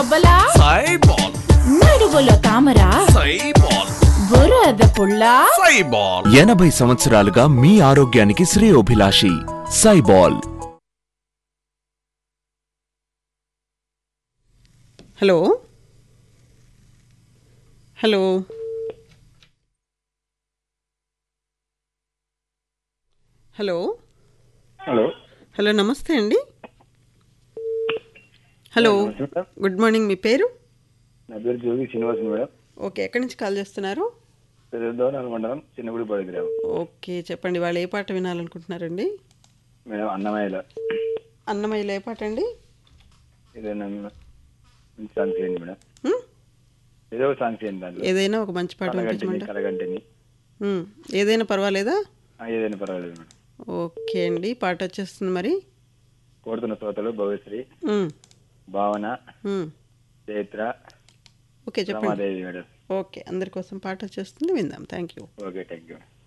బొబ్బలా సైబాల్ నడువులో తామర సైబాల్ బురద పుల్ల సైబాల్ ఎనభై సంవత్సరాలుగా మీ ఆరోగ్యానికి శ్రేయోభిలాషి సైబాల్ hello hello hello hello hello నమస్తే అండి హలో మేడం గుడ్ మార్నింగ్ మీ పేరు నా పేరు జోగి శ్రీనివాసన్ మేడం ఓకే ఎక్కడి నుంచి కాల్ చేస్తున్నారు పెద్దదోనాల మండలం చిన్నగుడిపాడు గ్రామం ఓకే చెప్పండి వాళ్ళు ఏ పాట వినాలనుకుంటున్నారండి మేడం అన్నమయ్యలో అన్నమయ్యలో ఏ పాట అండి ఏదైనా మంచి సాంగ్ చేయండి మేడం హ్మ్? ఏదో ఒక సాంగ్ చేయండి దాంట్లో ఏదైనా ఒక మంచి పాట కలగంటిని వినిపించమంటారా కలగంటిని హ్మ్. ఏదైనా పర్వాలేదా ఆ, ఏదైనా పర్వాలేదు మేడం ఓకే అండి పాట వచ్చేస్తుంది మరి కోరుతున్న శ్రోతలు భవ్యశ్రీ హ్మ్. భావన హ్మ్. చైత్ర ఓకే చెప్పండి రమాదేవి మేడం ఓకే అందరి కోసం పాట వచ్చేస్తుంది విందాం thank you okay thank you